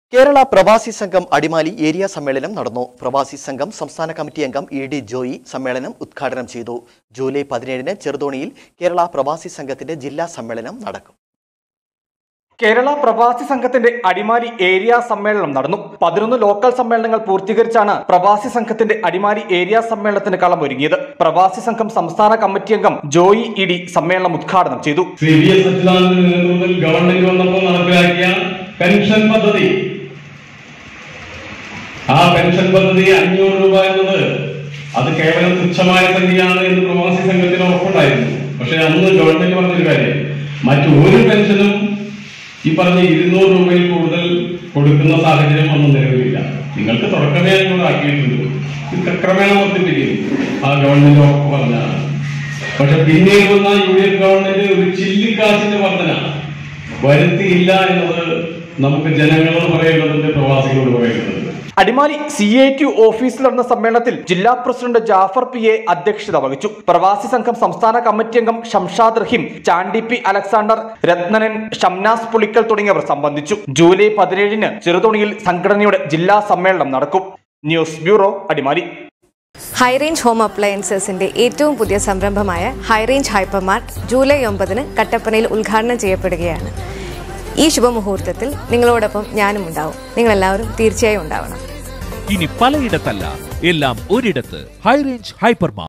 കേരള പ്രവാസി സംഘം അടിമാലി ഏരിയ സമ്മേളനം നടന്നു പ്രവാസി സംഘം സംസ്ഥാന കമ്മിറ്റി അംഗം ഇ ഡി ജോയി സമ്മേളനം ഉദ്ഘാടനം ചെയ്തു ജൂലൈ പതിനേഴിന് ചെറുതോണിയിൽ കേരള പ്രവാസി സംഘത്തിന്റെ ജില്ലാ സമ്മേളനം നടക്കും കേരള പ്രവാസി സംഘത്തിന്റെ അടിമാലി ഏരിയ സമ്മേളനം നടന്നു പതിനൊന്ന് ലോക്കൽ സമ്മേളനങ്ങൾ പൂർത്തീകരിച്ചാണ് പ്രവാസി സംഘത്തിന്റെ അടിമാലി ഏരിയ സമ്മേളനത്തിന് കളമൊരുങ്ങിയത് പ്രവാസി സംഘം സംസ്ഥാന കമ്മിറ്റി അംഗം ജോയി ഇഡി സമ്മേളനം ഉദ്ഘാടനം ചെയ്തു ശ്രീ വി എസ് അച്യുതാനന്ദന്റെ നേതൃത്വത്തിൽ ഗവൺമെന്റ് വന്നപ്പോൾ നടപ്പിലാക്കിയ പെൻഷൻ പദ്ധതി ആ പെൻഷൻ പദ്ധതി അഞ്ഞൂറ് രൂപ എന്നത് അത് കേവലം തുച്ഛമായ സംഖ്യയാണ് എന്ന് പ്രവാസി സംഘത്തിന് ഉറപ്പുണ്ടായിരുന്നു പക്ഷെ അന്ന് ഗവൺമെന്റ് പറഞ്ഞൊരു കാര്യം മറ്റു ഒരു പെൻഷനും ഈ പറഞ്ഞ ഇരുന്നൂറ് രൂപയിൽ കൂടുതൽ കൊടുക്കുന്ന സാഹചര്യം ഒന്നും നിലവിലില്ല നിങ്ങൾക്ക് തുടക്കമേ അതിനോട് ആക്കിയിട്ടുണ്ട് ഇത് ക്രമേണ വർദ്ധിപ്പിക്കും ആ ഗവൺമെന്റ് ഉറപ്പ് പറഞ്ഞാണ് പക്ഷെ പിന്നീട് വന്ന യു ഡി എഫ് ഗവൺമെന്റ് ഒരു ചില്ലിക്കാശിന്റെ വർധന വരുത്തിയില്ല എന്നത് നമുക്ക് ജനങ്ങളോട് പറയേണ്ടതുണ്ട് പ്രവാസികളോട് പറയേണ്ടതുണ്ട് അടിമാലി സി എ ടി ഓഫീസിൽ നടന്ന സമ്മേളനത്തിൽ ജില്ലാ പ്രസിഡന്റ് ജാഫർ പി എ അധ്യക്ഷത വഹിച്ചു പ്രവാസി സംഘം സംസ്ഥാന കമ്മിറ്റി അംഗം ഷംഷാദ് റഹീം ചാണ്ടി പി അലക്സാണ്ടർ രത്നനൻ ഷംനാസ് പുളിക്കൽ തുടങ്ങിയവർ സംബന്ധിച്ചു ജൂലൈ പതിനേഴിന് ചെറുതോണിയിൽ സംഘടനയുടെ ജില്ലാ സമ്മേളനം നടക്കും news bureau Adimali high range home അപ്ലയൻസസിന്റെ ഏറ്റവും പുതിയ സംരംഭമായ ഹൈറേഞ്ച് ഹൈപ്പർമാർട്ട് ജൂലൈ ഒമ്പതിന് കട്ടപ്പനയിൽ ഉദ്ഘാടനം ചെയ്യപ്പെടുകയാണ് ഈ ശുഭമുഹൂർത്തത്തിൽ നിങ്ങളോടൊപ്പം ഞാനും ഉണ്ടാവും നിങ്ങളെല്ലാവരും തീർച്ചയായും ഉണ്ടാവണം ഇനി പലയിടത്തല്ല എല്ലാം ഒരിടത്ത് ഹൈറേഞ്ച് ഹൈപ്പർമാർ